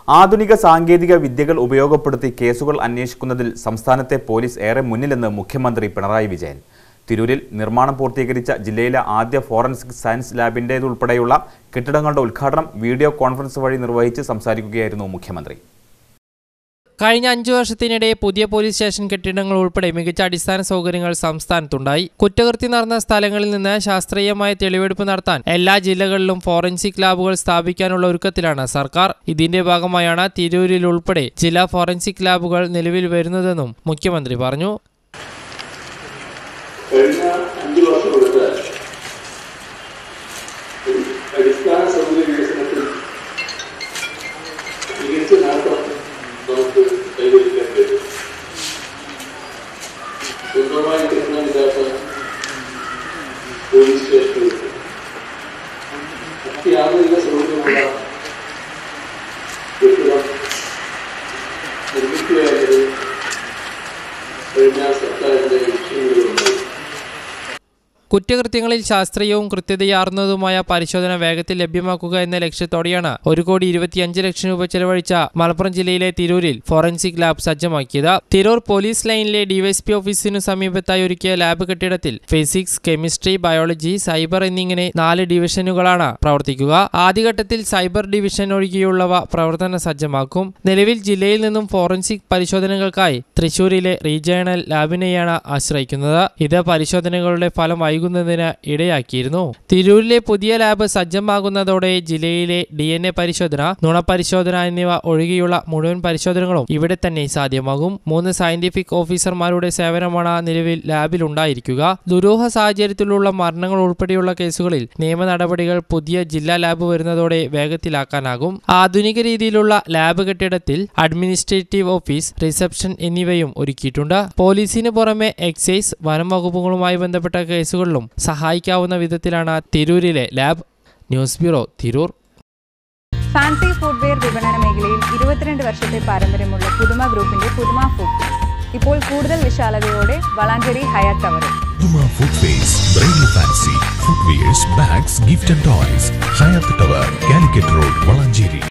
ആധുനിക സാങ്കേതിക വിദ്യകൾ ഉപയോഗപ്പെടുത്തി കേസുകൾ അന്വേഷിക്കുന്നതിൽ സംസ്ഥാനത്തെ പോലീസ് ഏറെ മുന്നിലെന്ന് മുഖ്യമന്ത്രി പിണറായി വിജയൻ തിരൂരിൽ നിർമ്മാണം പൂർത്തീകരിച്ച ജില്ലയിലെ ആദ്യ ഫോറൻസിക് സയൻസ് ലാബിൻ്റേതുൾപ്പെടെയുള്ള കെട്ടിടങ്ങളുടെ ഉദ്ഘാടനം വീഡിയോ കോൺഫറൻസ് വഴി നിർവഹിച്ച് സംസാരിക്കുകയായിരുന്നു മുഖ്യമന്ത്രി കഴിഞ്ഞ അഞ്ചു വർഷത്തിനിടെ പുതിയ പോലീസ് സ്റ്റേഷൻ കെട്ടിടങ്ങൾ ഉൾപ്പെടെ മികച്ച അടിസ്ഥാന സൗകര്യങ്ങൾ സംസ്ഥാനത്തുണ്ടായി കുറ്റകൃത്യം നടന്ന സ്ഥലങ്ങളിൽ നിന്ന് ശാസ്ത്രീയമായ തെളിവെടുപ്പ് നടത്താൻ എല്ലാ ജില്ലകളിലും ഫോറൻസിക് ലാബുകൾ സ്ഥാപിക്കാനുള്ള ഒരുക്കത്തിലാണ് സർക്കാർ ഇതിന്റെ ഭാഗമായാണ് തിരൂരിൽ ഉൾപ്പെടെ ജില്ലാ ഫോറൻസിക് ലാബുകൾ നിലവിൽ വരുന്നതെന്നും മുഖ്യമന്ത്രി പറഞ്ഞു കഴിഞ്ഞ അഞ്ചു വർഷം എടുത്ത് ഒരു അടിസ്ഥാന സൗകര്യ വികസനത്തിൽ മികച്ച നേട്ടം നമുക്ക് കൈവരിക്കാൻ കഴിയും സ്വന്തമായി കെട്ടിടമില്ലാത്ത പോലീസ് സ്റ്റേഷനുകൾ അത്യാധുനിക സൗകര്യമുള്ള കെട്ടിടം നിർമ്മിക്കുക എന്നത് കഴിഞ്ഞ സർക്കാരിന്റെ ലക്ഷ്യങ്ങളിലുണ്ടായി കുറ്റകൃത്യങ്ങളിൽ ശാസ്ത്രീയവും കൃത്യതയാർന്നതുമായ പരിശോധന വേഗത്തിൽ ലഭ്യമാക്കുക എന്ന ലക്ഷ്യത്തോടെയാണ് ഒരു കോടി ഇരുപത്തിയഞ്ച് ലക്ഷം രൂപ ചെലവഴിച്ച മലപ്പുറം ജില്ലയിലെ തിരൂരിൽ ഫോറൻസിക് ലാബ് സജ്ജമാക്കിയത് തിരൂർ പോലീസ് ലൈനിലെ ഡിവൈഎസ്പി ഓഫീസിനു സമീപത്തായി ഒരുക്കിയ ലാബ് കെട്ടിടത്തിൽ ഫിസിക്സ് കെമിസ്ട്രി ബയോളജി സൈബർ എന്നിങ്ങനെ നാല് ഡിവിഷനുകളാണ് പ്രവർത്തിക്കുക ആദ്യഘട്ടത്തിൽ സൈബർ ഡിവിഷൻ ഒഴികെയുള്ളവ പ്രവർത്തന സജ്ജമാക്കും നിലവിൽ ജില്ലയിൽ നിന്നും ഫോറൻസിക് പരിശോധനകൾക്കായി തൃശൂരിലെ റീജിയണൽ ലാബിനെയാണ് ആശ്രയിക്കുന്നത് ഇത് പരിശോധനകളുടെ ഫലം വൈകുന്നതിന് ഇടയാക്കിയിരുന്നു തിരൂരിലെ പുതിയ ലാബ് സജ്ജമാകുന്നതോടെ ജില്ലയിലെ ഡി എൻ എ പരിശോധന നുണപരിശോധന എന്നിവ ഒഴികെയുള്ള മുഴുവൻ പരിശോധനകളും ഇവിടെ തന്നെ സാധ്യമാകും മൂന്ന് സയന്റിഫിക് ഓഫീസർമാരുടെ സേവനമാണ് നിലവിൽ ലാബിൽ ഉണ്ടായിരിക്കുക ദുരൂഹ സാഹചര്യത്തിലുള്ള മരണങ്ങൾ ഉൾപ്പെടെയുള്ള കേസുകളിൽ നിയമ നടപടികൾ പുതിയ ജില്ലാ ലാബ് വരുന്നതോടെ വേഗത്തിലാക്കാനാകും ആധുനിക രീതിയിലുള്ള ലാബ് കെട്ടിടത്തിൽ അഡ്മിനിസ്ട്രേറ്റീവ് ഓഫീസ് റിസപ്ഷൻ എന്നിവയും ഒരുക്കിയിട്ടുണ്ട് പോലീസിന് പുറമെ എക്സൈസ് വനം വകുപ്പുകളുമായി ബന്ധപ്പെട്ട കേസുകളിലും സഹായിക്കാവുന്ന വിധത്തിലാണ് തിരൂരിലെ lab news bureau Tirur fancy footwear വിപണന മേഖലയിൽ ഇരുപത്തിരണ്ട് വർഷത്തെ പാരമ്പര്യമുള്ള പുതുമ ഗ്രൂപ്പിന്റെ പുതുമ ഫുഡ് ഇപ്പോൾ കൂടുതൽ വിശാലതയോടെ വളാഞ്ചേരി ഹയാത്ത് ടവറിൽ Puma Footways, Braille Fancy, Footwears, Bags, Gift and Toys, Hayat Tower, Calicut Road, Valangiri.